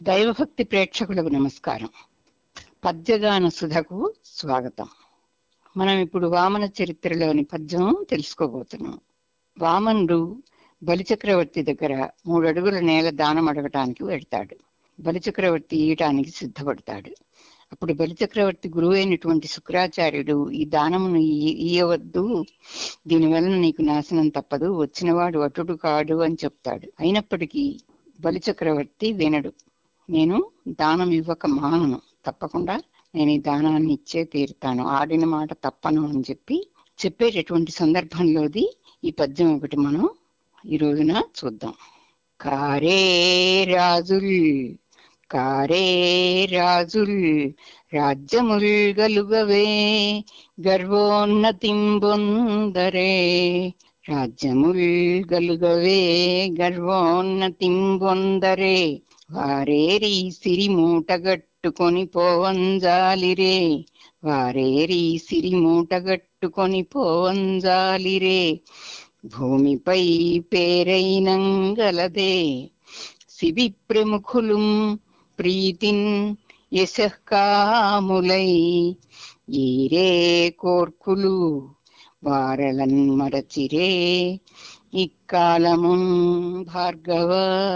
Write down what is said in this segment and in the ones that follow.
దైవభక్తి ప్రేక్షకులకు నమస్కారం పద్యగాన సుధకు స్వాగతం మనం ఇప్పుడు వామన చరిత్రలోని పద్యం తెలుసుకోబోతున్నాం వామనుడు బలిచక్రవర్తి దగ్గర మూడు అడుగుల నేల దానం అడగటానికి వెళ్తాడు బలిచక్రవర్తి ఇయటానికి సిద్ధపడతాడు అప్పుడు బలిచక్రవర్తి గురువు అయినటువంటి శుక్రాచార్యుడు ఈ దానమును ఇయ్య- ఇయ్యవద్దు దీనివలన నీకు నాశనం తప్పదు వచ్చినవాడు అటుడు కాడు అని చెప్తాడు అయినప్పటికీ బలిచక్రవర్తి వినడు నేను దానం ఇవ్వక మానను తప్పకుండా నేను ఈ దానాన్ని ఇచ్చే తీరుతాను ఆడిన మాట తప్పను అని చెప్పి చెప్పేటటువంటి సందర్భంలోది ఈ పద్యం ఒకటి మనం ఈ రోజున చూద్దాం కారే రాజుల్ కారే రాజుల్ రాజ్యముల్ గలుగవే గర్వోన్నతిం బొందరే రాజ్యముల్ గలుగవే గర్వోన్నతిం బొందరే వారేరి సిరి మూటగట్టుకొని పోవంజాలిరే వారేరి సిరి మూటగట్టుకొని పోవంజాలిరే భూమిపై పేరైనంగలదే శివి ప్రముఖులు ప్రీతిన్ యశకాములై ఈరే కోర్కులు వారలన్ మరచిరే ఇక్కాలము భార్గవ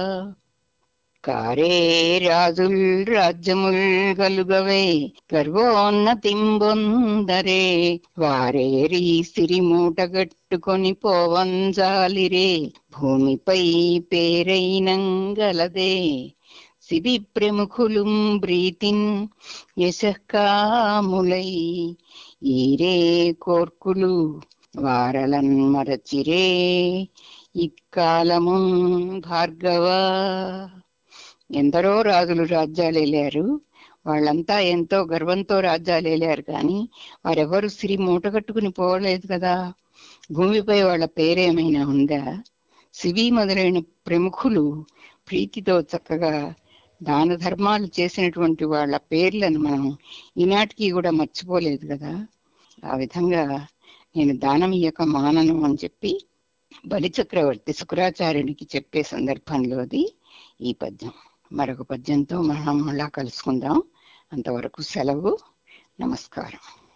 కారే రాజుల్ రాజ్యముల్ గలుగవే గర్వోన్నతింబొందరే వారేరి సిరి మూటగట్టుకొని పోవంజాలిరే భూమిపై పేరైనంగలదే శివి ప్రముఖులు బ్రీతిన్ యశకాములై ఈరే కోర్కులు వారలన్ మరచిరే ఇక్కాలము భార్గవ ఎందరో రాజులు రాజ్యాలు వెళ్ళారు వాళ్ళంతా ఎంతో గర్వంతో రాజ్యాలు వెళ్ళారు కానీ వారెవరు సిరి మూటగట్టుకుని పోవలేదు కదా భూమిపై వాళ్ళ పేరేమైనా ఉందా శివి మొదలైన ప్రముఖులు ప్రీతితో చక్కగా దాన ధర్మాలు చేసినటువంటి వాళ్ళ పేర్లను మనం ఈనాటికి కూడా మర్చిపోలేదు కదా ఆ విధంగా నేను దానం ఇయ్యక మానను అని చెప్పి బలిచక్రవర్తి శుక్రాచార్యునికి చెప్పే సందర్భంలోది ఈ పద్యం మరొక పద్యంతో మనం మళ్ళా కలుసుకుందాం అంతవరకు సెలవు నమస్కారం